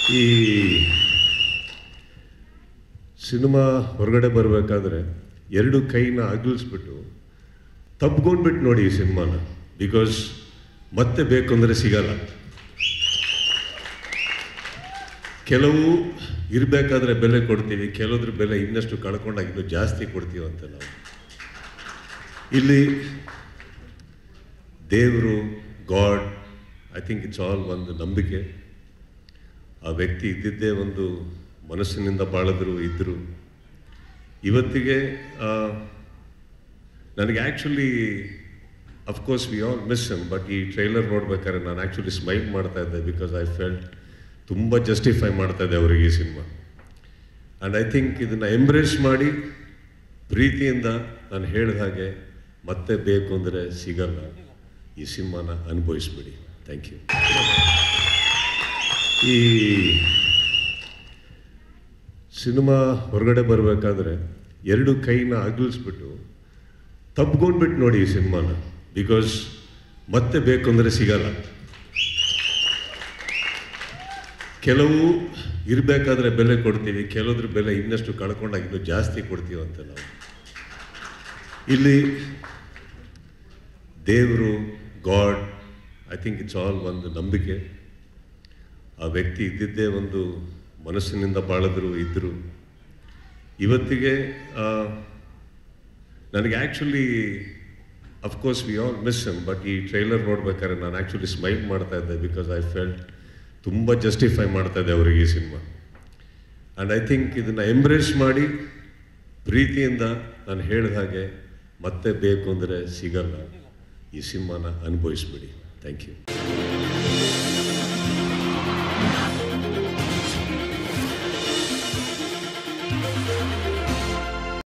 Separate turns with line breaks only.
ಈ ಸಿನಿಮಾ ಹೊರಗಡೆ ಬರಬೇಕಾದ್ರೆ ಎರಡು ಕೈನ ಅಗಲಿಸ್ಬಿಟ್ಟು ತಬ್ಕೊಂಡ್ಬಿಟ್ಟು ನೋಡಿ ಈ ಸಿನಿಮಾನ ಬಿಕಾಸ್ ಮತ್ತೆ ಬೇಕು ಅಂದರೆ ಸಿಗಲ್ಲ ಕೆಲವು ಇರಬೇಕಾದ್ರೆ ಬೆಲೆ ಕೊಡ್ತೀವಿ ಕೆಲವ್ರ ಬೆಲೆ ಇನ್ನಷ್ಟು ಕಳ್ಕೊಂಡಾಗ ಇನ್ನೂ ಜಾಸ್ತಿ ಕೊಡ್ತೀವಂತೆ ನಾವು ಇಲ್ಲಿ ದೇವರು god I think it's all ಒಂದು ನಂಬಿಕೆ ಆ ವ್ಯಕ್ತಿ ಇದ್ದಿದ್ದೇ ಒಂದು ಮನಸ್ಸಿನಿಂದ ಬಾಳಿದ್ರು ಇದ್ದರು ಇವತ್ತಿಗೆ ಆ, ನನಗೆ actually of course we all miss em but ಈ ಟ್ರೈಲರ್ ನೋಡ್ಬೇಕಾದ್ರೆ ನಾನು ಆ್ಯಕ್ಚುಲಿ ಸ್ಮೈಲ್ ಮಾಡ್ತಾ ಇದ್ದೆ ಬಿಕಾಸ್ ಐ ಫೆಲ್ಟ್ ತುಂಬ ಜಸ್ಟಿಫೈ ಮಾಡ್ತಾ ಇದ್ದೆ ಅವರಿಗೆ ಈ ಸಿನಿಮಾ ಆ್ಯಂಡ್ ಐ ಥಿಂಕ್ ಇದನ್ನು ಎಂಬ್ರೇಸ್ ಮಾಡಿ ಪ್ರೀತಿಯಿಂದ ನಾನು ಹೇಳಿದ ಹಾಗೆ ಮತ್ತೆ ಬೇಕು ಅಂದರೆ ಸಿಗಲ್ಲ ಈ ಸಿನಿಮಾನ ಅನುಭವಿಸ್ಬಿಡಿ ಥ್ಯಾಂಕ್ ಯು ಈ ಸಿನಿಮಾ ಹೊರಗಡೆ ಬರಬೇಕಾದ್ರೆ ಎರಡು ಕೈನ ಅಗಲಿಸ್ಬಿಟ್ಟು ತಬ್ಕೊಂಡ್ಬಿಟ್ಟು ನೋಡಿ ಈ ಸಿನಿಮಾನ ಬಿಕಾಸ್ ಮತ್ತೆ ಬೇಕು ಅಂದರೆ ಸಿಗಲ್ಲ ಕೆಲವು ಇರಬೇಕಾದ್ರೆ ಬೆಲೆ ಕೊಡ್ತೀವಿ ಕೆಲವ್ರ ಬೆಲೆ ಇನ್ನಷ್ಟು ಕಳ್ಕೊಂಡಾಗ ಇನ್ನೂ ಜಾಸ್ತಿ ಕೊಡ್ತೀವಂತೆ ನಾವು ಇಲ್ಲಿ ದೇವರು god I think it's all ಒಂದು ನಂಬಿಕೆ ಆ ವ್ಯಕ್ತಿ ಇದ್ದಿದ್ದೇ ಒಂದು ಮನಸ್ಸಿನಿಂದ ಬಾಳಿದ್ರು ಇದ್ದರು ಇವತ್ತಿಗೆ ಆ, ನನಗೆ actually of course we all miss em but ಈ ಟ್ರೈಲರ್ ನೋಡ್ಬೇಕಾದ್ರೆ ನಾನು ಆ್ಯಕ್ಚುಲಿ ಸ್ಮೈಲ್ ಮಾಡ್ತಾ ಇದ್ದೆ ಬಿಕಾಸ್ ಐ ಫೆಲ್ಟ್ ತುಂಬ ಜಸ್ಟಿಫೈ ಮಾಡ್ತಾ ಇದ್ದೆ ಅವರಿಗೆ ಈ ಸಿನಿಮಾ ಆ್ಯಂಡ್ ಐ ಥಿಂಕ್ ಇದನ್ನು ಎಂಬ್ರೇಸ್ ಮಾಡಿ ಪ್ರೀತಿಯಿಂದ ನಾನು ಹೇಳಿದ ಹಾಗೆ ಮತ್ತೆ ಬೇಕು ಅಂದರೆ ಸಿಗಲ್ಲ ಈ ಸಿನಿಮಾನ ಅನುಭವಿಸ್ಬಿಡಿ ಥ್ಯಾಂಕ್ ಯು